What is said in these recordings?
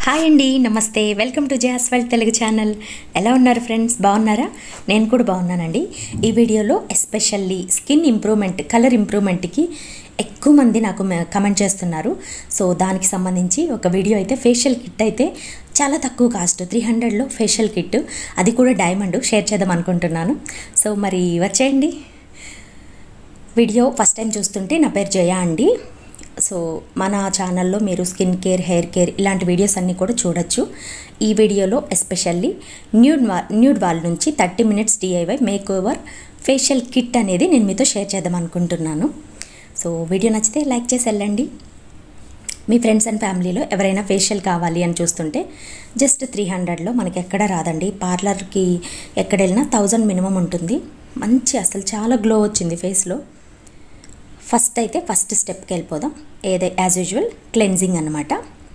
hi అండి నమస్తే welcome to Jaya's world Telugu channel ఎలా ఉన్నారు ఫ్రెండ్స్ బాగున్నారా నేను కూడా బాగున్నానండి ఈ వీడియోలో ఎస్పెషల్లీ స్కిన్ ఇంప్రూవ్మెంట్ కలర్ ఇంప్రూవ్మెంట్కి ఎక్కువ మంది నాకు మె- కమెంట్ చేస్తున్నారు సో దానికి సంబంధించి ఒక వీడియో అయితే ఫేషియల్ కిట్ అయితే చాలా తక్కువ కాస్ట్ త్రీ హండ్రెడ్లో ఫేషియల్ కిట్ అది కూడా డైమండ్ షేర్ చేద్దాం అనుకుంటున్నాను సో మరి వచ్చేయండి వీడియో ఫస్ట్ టైం చూస్తుంటే నా పేరు జయ అండి సో మన ఛానల్లో మీరు స్కిన్ కేర్ హెయిర్ కేర్ ఇలాంటి వీడియోస్ అన్నీ కూడా చూడొచ్చు ఈ వీడియోలో ఎస్పెషల్లీ న్యూడ్ వా న్యూడ్ వాల్ నుంచి thirty minutes DIY makeover facial kit అనేది నేను మీతో షేర్ చేద్దాం అనుకుంటున్నాను సో వీడియో నచ్చితే లైక్ చేసి వెళ్ళండి మీ ఫ్రెండ్స్ అండ్ ఫ్యామిలీలో ఎవరైనా ఫేషియల్ కావాలి అని చూస్తుంటే జస్ట్ త్రీ హండ్రెడ్లో మనకి ఎక్కడ రాదండి పార్లర్కి ఎక్కడ వెళ్ళినా థౌజండ్ మినిమం ఉంటుంది మంచి అసలు చాలా గ్లో వచ్చింది ఫేస్లో ఫస్ట్ అయితే ఫస్ట్ స్టెప్కి వెళ్ళిపోదాం ఏదే యాజ్ యూజువల్ క్లెన్జింగ్ అనమాట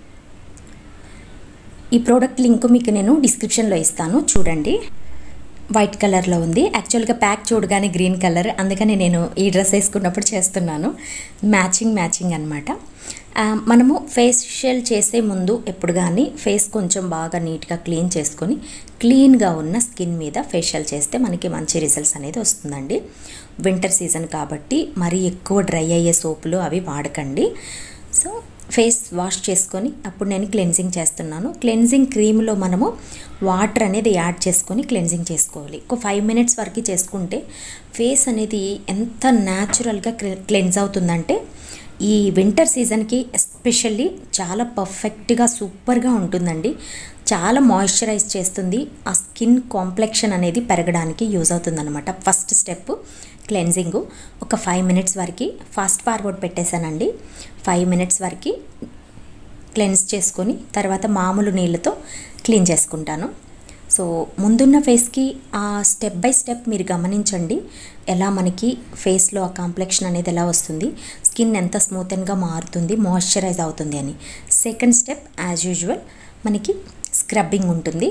ఈ ప్రోడక్ట్ లింక్ మీకు నేను డిస్క్రిప్షన్లో ఇస్తాను చూడండి వైట్ కలర్లో ఉంది యాక్చువల్గా ప్యాక్ చూడగానే గ్రీన్ కలర్ అందుకని నేను ఈ డ్రెస్ వేసుకున్నప్పుడు చేస్తున్నాను మ్యాచింగ్ మ్యాచింగ్ అనమాట మనము ఫేషియల్ చేసే ముందు ఎప్పుడు కానీ ఫేస్ కొంచెం బాగా నీట్గా క్లీన్ చేసుకొని క్లీన్గా ఉన్న స్కిన్ మీద ఫేషియల్ చేస్తే మనకి మంచి రిజల్ట్స్ అనేది వస్తుందండి వింటర్ సీజన్ కాబట్టి మరీ ఎక్కువ డ్రై అయ్యే సోపులు అవి వాడకండి సో ఫేస్ వాష్ చేసుకొని అప్పుడు నేను క్లెన్జింగ్ చేస్తున్నాను క్లెన్జింగ్ క్రీమ్లో మనము వాటర్ అనేది యాడ్ చేసుకొని క్లెన్జింగ్ చేసుకోవాలి ఒక ఫైవ్ మినిట్స్ వరకు చేసుకుంటే ఫేస్ అనేది ఎంత న్యాచురల్గా క్లెన్స్ అవుతుందంటే ఈ వింటర్ సీజన్కి ఎస్పెషల్లీ చాలా పర్ఫెక్ట్గా సూపర్గా ఉంటుందండి చాలా మాయిశ్చరైజ్ చేస్తుంది ఆ స్కిన్ కాంప్లెక్షన్ అనేది పెరగడానికి యూజ్ అవుతుందన్నమాట ఫస్ట్ స్టెప్ క్లెన్జింగ్ ఒక ఫైవ్ మినిట్స్ వరకు ఫాస్ట్ ఫార్వర్డ్ పెట్టేశానండి ఫైవ్ మినిట్స్ వరకు క్లెన్స్ చేసుకొని తర్వాత మామూలు నీళ్ళతో క్లీన్ చేసుకుంటాను సో ముందున్న ఫేస్కి ఆ స్టెప్ బై స్టెప్ మీరు గమనించండి ఎలా మనకి ఫేస్లో ఆ కాంప్లెక్షన్ అనేది ఎలా వస్తుంది స్కిన్ ఎంత స్మూతన్గా మారుతుంది మాయిశ్చరైజ్ అవుతుంది అని సెకండ్ స్టెప్ యాజ్ యూజువల్ మనకి స్క్రబ్బింగ్ ఉంటుంది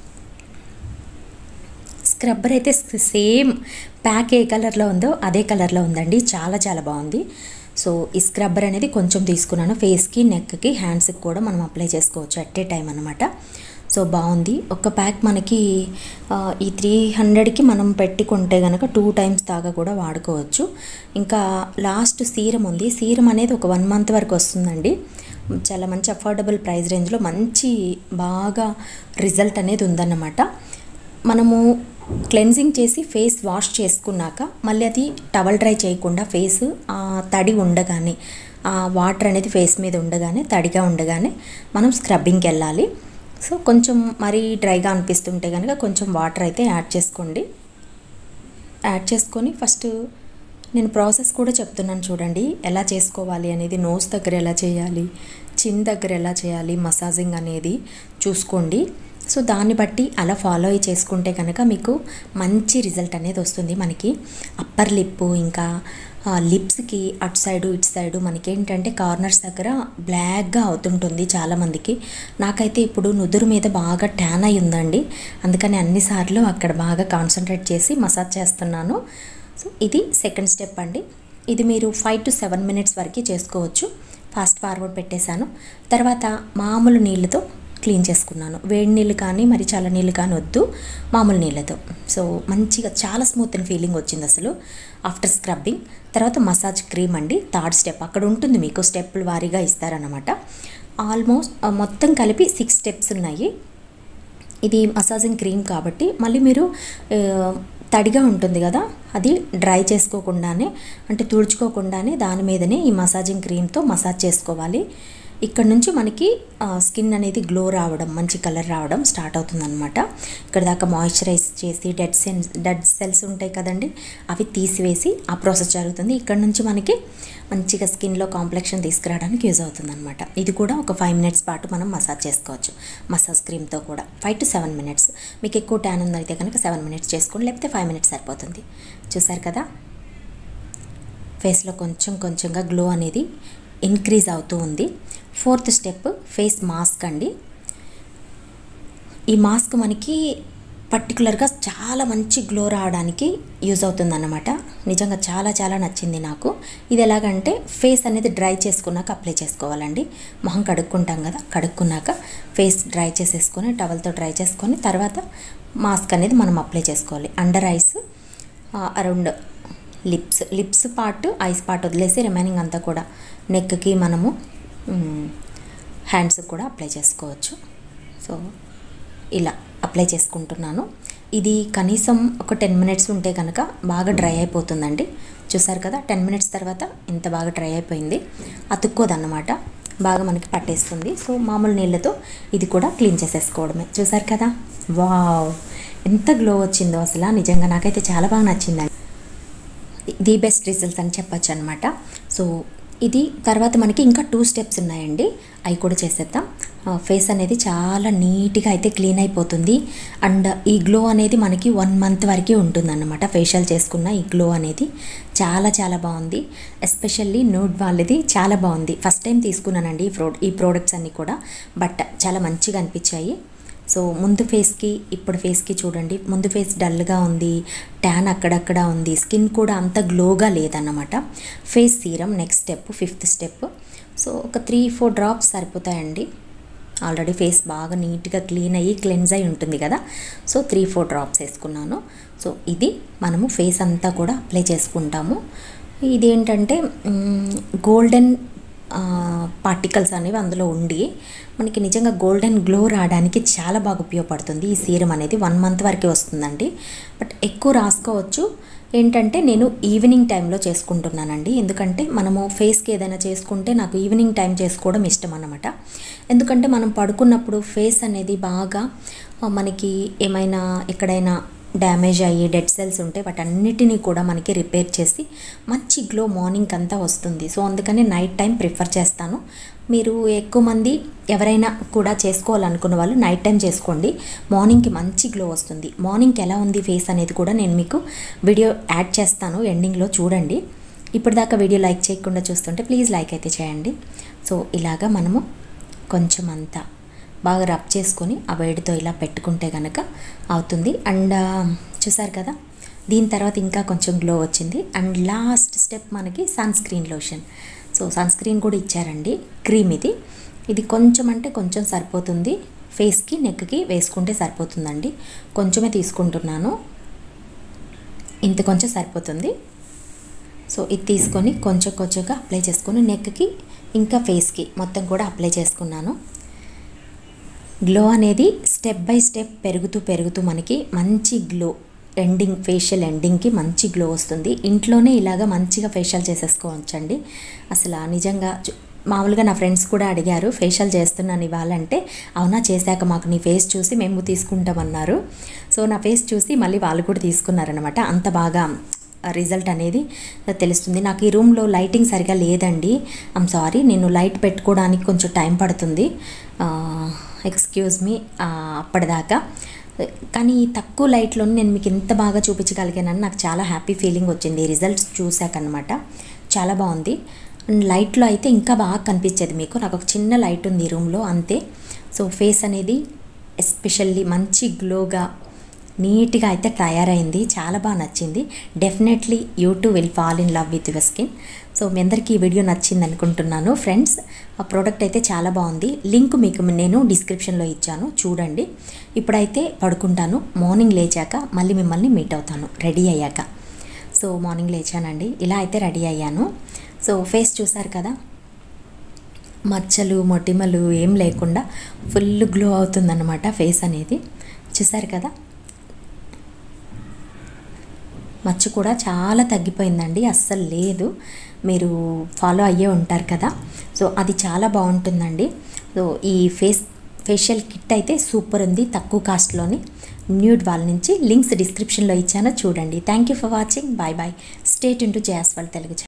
స్క్రబ్బర్ అయితే సేమ్ ప్యాక్ ఏ కలర్లో ఉందో అదే కలర్లో ఉందండి చాలా చాలా బాగుంది సో ఈ స్క్రబ్బర్ అనేది కొంచెం తీసుకున్నాను ఫేస్కి నెక్కి హ్యాండ్స్కి కూడా మనం అప్లై చేసుకోవచ్చు అట్ ఏ టైం అనమాట సో బాగుంది ఒక ప్యాక్ మనకి ఆ, ఈ త్రీ హండ్రెడ్కి మనం పెట్టుకుంటే కనుక టూ టైమ్స్ దాకా కూడా వాడుకోవచ్చు ఇంకా లాస్ట్ సీరం ఉంది సీరం అనేది ఒక వన్ మంత్ వరకు వస్తుందండి చాలా మంచి అఫోర్డబుల్ ప్రైస్ రేంజ్లో మంచి బాగా రిజల్ట్ అనేది ఉందన్నమాట మనము క్లెన్జింగ్ చేసి ఫేస్ వాష్ చేసుకున్నాక మళ్ళీ అది టవల్ డ్రై చేయకుండా ఫేస్ ఆ తడి ఉండగానే ఆ వాటర్ అనేది ఫేస్ మీద ఉండగానే తడిగా ఉండగానే మనం స్క్రబ్బింగ్కి వెళ్ళాలి సో కొంచెం మరీ డ్రైగా అనిపిస్తుంటే కనుక కొంచెం వాటర్ అయితే యాడ్ చేసుకోండి యాడ్ చేసుకొని ఫస్ట్ నేను ప్రాసెస్ కూడా చెప్తున్నాను చూడండి ఎలా చేసుకోవాలి అనేది నోస్ దగ్గర ఎలా చేయాలి చిన్ దగ్గర ఎలా చేయాలి మసాజింగ్ అనేది చూసుకోండి సో దాన్ని బట్టి అలా ఫాలో అయ్యి చేసుకుంటే కనుక మీకు మంచి రిజల్ట్ అనేది వస్తుంది మనకి అప్పర్ లిప్ ఇంకా లిప్స్కి అటు సైడు ఇటు సైడు మనకి ఏంటంటే కార్నర్స్ దగ్గర బ్లాక్గా అవుతుంటుంది చాలామందికి నాకైతే ఇప్పుడు నుదురు మీద బాగా ట్యాన్ అయి ఉందండి అందుకని అన్నిసార్లు అక్కడ బాగా కాన్సన్ట్రేట్ చేసి మసాజ్ చేస్తున్నాను సో ఇది సెకండ్ స్టెప్ అండి ఇది మీరు ఫైవ్ టు సెవెన్ మినిట్స్ వరకు చేసుకోవచ్చు ఫాస్ట్ ఫార్వర్డ్ పెట్టేశాను తర్వాత మామూలు నీళ్ళతో క్లీన్ చేసుకున్నాను వేడి నీళ్ళు కానీ మరి చల్ల నీళ్ళు కానీ వద్దు మామూలు నీళ్ళతో సో మంచిగా చాలా స్మూత్ అండ్ ఫీలింగ్ వచ్చింది అసలు ఆఫ్టర్ స్క్రబ్బింగ్ తర్వాత మసాజ్ క్రీమ్ అండి థర్డ్ స్టెప్ అక్కడ ఉంటుంది మీకు స్టెప్పుల వారీగా ఇస్తారనమాట ఆల్మోస్ట్ మొత్తం కలిపి సిక్స్ స్టెప్స్ ఉన్నాయి ఇది మసాజింగ్ క్రీమ్ కాబట్టి మళ్ళీ మీరు ఆ, తడిగా ఉంటుంది కదా అది డ్రై చేసుకోకుండానే అంటే తుడుచుకోకుండానే దాని మీదనే ఈ మసాజింగ్ క్రీమ్తో మసాజ్ చేసుకోవాలి ఇక్కడ నుంచి మనకి ఆ, స్కిన్ అనేది గ్లో రావడం మంచి కలర్ రావడం స్టార్ట్ అవుతుందన్నమాట ఇక్కడ దాకా మాయిశ్చరైజ్ చేసి డెడ్ సెల్స్ డెడ్ సెల్స్ ఉంటాయి కదండి అవి తీసివేసి ఆ ప్రాసెస్ జరుగుతుంది ఇక్కడ నుంచి మనకి మంచిగా స్కిన్లో కాంప్లెక్షన్ తీసుకురావడానికి యూజ్ అవుతుందన్నమాట ఇది కూడా ఒక ఫైవ్ మినిట్స్ పాటు మనం మసాజ్ చేసుకోవచ్చు మసాజ్ క్రీమ్తో కూడా ఫైవ్ టు సెవెన్ మినిట్స్ మీకు ఎక్కువ ట్యాన్ ఉందైతే కనుక సెవెన్ మినిట్స్ చేసుకోండి లేకపోతే ఫైవ్ మినిట్స్ సరిపోతుంది చూసారు కదా ఫేస్లో కొంచెం కొంచెంగా గ్లో అనేది ఇంక్రీజ్ అవుతూ ఉంది ఫోర్త్ స్టెప్ ఫేస్ మాస్క్ అండి ఈ మాస్క్ మనకి పర్టికులర్గా చాలా మంచి గ్లో రావడానికి యూజ్ అవుతుందన్నమాట నిజంగా చాలా చాలా నచ్చింది నాకు ఇది ఎలాగంటే ఫేస్ అనేది డ్రై చేసుకున్నాక అప్లై చేసుకోవాలండి మొహం కడుక్కుంటాం కదా కడుక్కున్నాక ఫేస్ డ్రై చేసేసుకొని టవల్తో డ్రై చేసుకొని తర్వాత మాస్క్ అనేది మనం అప్లై చేసుకోవాలి under eyes around lips lips part eyes part వదిలేసి రిమైనింగ్ అంతా కూడా నెక్కి మనము హ్యాండ్స్ కూడా అప్లై చేసుకోవచ్చు సో ఇలా అప్లై చేసుకుంటున్నాను ఇది కనీసం ఒక టెన్ మినిట్స్ ఉంటే కనుక బాగా డ్రై అయిపోతుందండి చూసారు కదా టెన్ మినిట్స్ తర్వాత ఇంత బాగా డ్రై అయిపోయింది అతుక్కోదన్నమాట బాగా మనకి పట్టేస్తుంది సో మామూలు నీళ్ళతో ఇది కూడా క్లీన్ చేసేసుకోవడమే చూసారు కదా వావ్ ఎంత గ్లో వచ్చిందో అసలు నిజంగా నాకైతే చాలా బాగా నచ్చిందండి ది బెస్ట్ రిజల్ట్స్ అని చెప్పచ్చు అనమాట సో ఇది తర్వాత మనకి ఇంకా టూ స్టెప్స్ ఉన్నాయండి అవి కూడా చేసేద్దాం ఫేస్ అనేది చాలా నీట్గా అయితే క్లీన్ అయిపోతుంది అండ్ ఈ గ్లో అనేది మనకి వన్ మంత్ వరకు ఉంటుందన్నమాట ఫేషియల్ చేసుకున్న ఈ గ్లో అనేది చాలా చాలా బాగుంది ఎస్పెషల్లీ నూడ్ వాళ్ళది చాలా బాగుంది ఫస్ట్ టైం తీసుకున్నానండి ఈ ప్రో ఈ ప్రోడక్ట్స్ అన్నీ కూడా బట్ చాలా మంచిగా అనిపించాయి సో ముందు ఫేస్కి ఇప్పుడు ఫేస్కి చూడండి ముందు ఫేస్ డల్గా ఉంది ట్యాన్ అక్కడక్కడ ఉంది స్కిన్ కూడా అంత గ్లోగా లేదన్నమాట face serum next step fifth step so ఒక త్రీ ఫోర్ డ్రాప్స్ సరిపోతాయండి ఆల్రెడీ ఫేస్ బాగా నీట్గా క్లీన్ అయ్యి క్లెన్స్ అయి ఉంటుంది కదా సో త్రీ ఫోర్ డ్రాప్స్ వేసుకున్నాను సో ఇది మనము ఫేస్ అంతా కూడా అప్లై చేసుకుంటాము ఇదేంటంటే గోల్డెన్ పార్టికల్స్ అనేవి అందులో ఉండి మనకి నిజంగా గోల్డెన్ గ్లో రావడానికి చాలా బాగా ఉపయోగపడుతుంది ఈ సీరం అనేది వన్ మంత్ వరకే వస్తుందండి బట్ ఎక్కువ రాసుకోవచ్చు ఏంటంటే నేను ఈవినింగ్ టైంలో చేసుకుంటున్నానండి ఎందుకంటే మనము ఫేస్కి ఏదైనా చేసుకుంటే నాకు ఈవినింగ్ టైం చేసుకోవడం ఇష్టం అన్నమాట ఎందుకంటే మనం పడుకున్నప్పుడు ఫేస్ అనేది బాగా మనకి ఏమైనా ఎక్కడైనా డ్యామేజ్ అయ్యి డెడ్ సెల్స్ ఉంటే వాటన్నిటినీ కూడా మనకి రిపేర్ చేసి మంచి గ్లో మార్నింగ్ అంతా వస్తుంది సో అందుకని నైట్ టైం ప్రిఫర్ చేస్తాను మీరు ఎక్కువ మంది ఎవరైనా కూడా చేసుకోవాలనుకున్న వాళ్ళు నైట్ టైం చేసుకోండి మార్నింగ్కి మంచి గ్లో వస్తుంది మార్నింగ్కి ఎలా ఉంది ఫేస్ అనేది కూడా నేను మీకు వీడియో యాడ్ చేస్తాను ఎండింగ్లో చూడండి ఇప్పటిదాకా వీడియో లైక్ చేయకుండా చూస్తుంటే ప్లీజ్ లైక్ అయితే చేయండి సో ఇలాగా మనము కొంచెం అంతా బాగా రబ్ చేసుకొని ఆ వేడితో ఇలా పెట్టుకుంటే కనుక అవుతుంది అండ్ చూసారు కదా దీని తర్వాత ఇంకా కొంచెం గ్లో వచ్చింది అండ్ లాస్ట్ స్టెప్ మనకి sunscreen lotion so sunscreen కూడా ఇచ్చారండి క్రీమ్ ఇది ఇది కొంచెం అంటే కొంచెం సరిపోతుంది ఫేస్కి నెక్కి వేసుకుంటే సరిపోతుందండి కొంచెమే తీసుకుంటున్నాను ఇంత కొంచెం సరిపోతుంది సో ఇది తీసుకొని కొంచెం కొంచెంగా అప్లై చేసుకొని నెక్కి ఇంకా ఫేస్కి మొత్తం కూడా అప్లై చేసుకున్నాను గ్లో అనేది స్టెప్ బై స్టెప్ పెరుగుతూ పెరుగుతూ మనకి మంచి గ్లో ఎండింగ్ ఫేషియల్ ఎండింగ్కి మంచి గ్లో వస్తుంది ఇంట్లోనే ఇలాగ మంచిగా ఫేషియల్ చేసేసుకోవచ్చండి అసలు నిజంగా మామూలుగా నా ఫ్రెండ్స్ కూడా అడిగారు ఫేషియల్ చేస్తున్నాను ఇవ్వాలంటే అవునా చేశాక మాకు నీ ఫేస్ చూసి మేము తీసుకుంటామన్నారు సో నా ఫేస్ చూసి మళ్ళీ వాళ్ళు కూడా తీసుకున్నారనమాట అంత బాగా రిజల్ట్ అనేది తెలుస్తుంది నాకు ఈ రూమ్లో లైటింగ్ సరిగా లేదండి ఐమ్ సారీ నేను లైట్ పెట్టుకోవడానికి కొంచెం టైం పడుతుంది ఎక్స్క్యూజ్ మీ అప్పటిదాకా కానీ ఈ తక్కువ లైట్లో నేను మీకు ఇంత బాగా చూపించగలిగానని నాకు చాలా హ్యాపీ ఫీలింగ్ వచ్చింది ఈ రిజల్ట్స్ చూశాకనమాట చాలా బాగుంది అండ్ లైట్లో అయితే ఇంకా బాగా కనిపించేది మీకు నాకు ఒక చిన్న లైట్ ఉంది ఈ రూమ్లో అంతే సో ఫేస్ అనేది ఎస్పెషల్లీ మంచి గ్లోగా నీట్గా అయితే తయారైంది చాలా బాగా నచ్చింది definitely you too will fall in love with your skin so మీ అందరికీ ఈ వీడియో నచ్చింది అనుకుంటున్నాను ఫ్రెండ్స్ ఆ ప్రోడక్ట్ అయితే చాలా బాగుంది లింక్ మీకు నేను డిస్క్రిప్షన్లో ఇచ్చాను చూడండి ఇప్పుడైతే పడుకుంటాను మార్నింగ్ లేచాక మళ్ళీ మిమ్మల్ని మీట్ అవుతాను రెడీ అయ్యాక సో మార్నింగ్ లేచానండి ఇలా అయితే రెడీ అయ్యాను సో ఫేస్ చూసారు కదా మచ్చలు మొటిమలు ఏం లేకుండా ఫుల్ గ్లో అవుతుందన్నమాట ఫేస్ అనేది చూసారు కదా మచ్చ కూడా చాలా తగ్గిపోయిందండి అస్సలు లేదు మీరు ఫాలో అయ్యే ఉంటారు కదా సో అది చాలా బాగుంటుందండి సో ఈ ఫేస్ ఫేషియల్ కిట్ అయితే సూపర్ ఉంది తక్కువ కాస్ట్లోని న్యూడ్ వాళ్ళ నుంచి లింక్స్ డిస్క్రిప్షన్లో ఇచ్చాను చూడండి thank you for watching bye bye stay tuned to జాస్వాల్ తెలుగు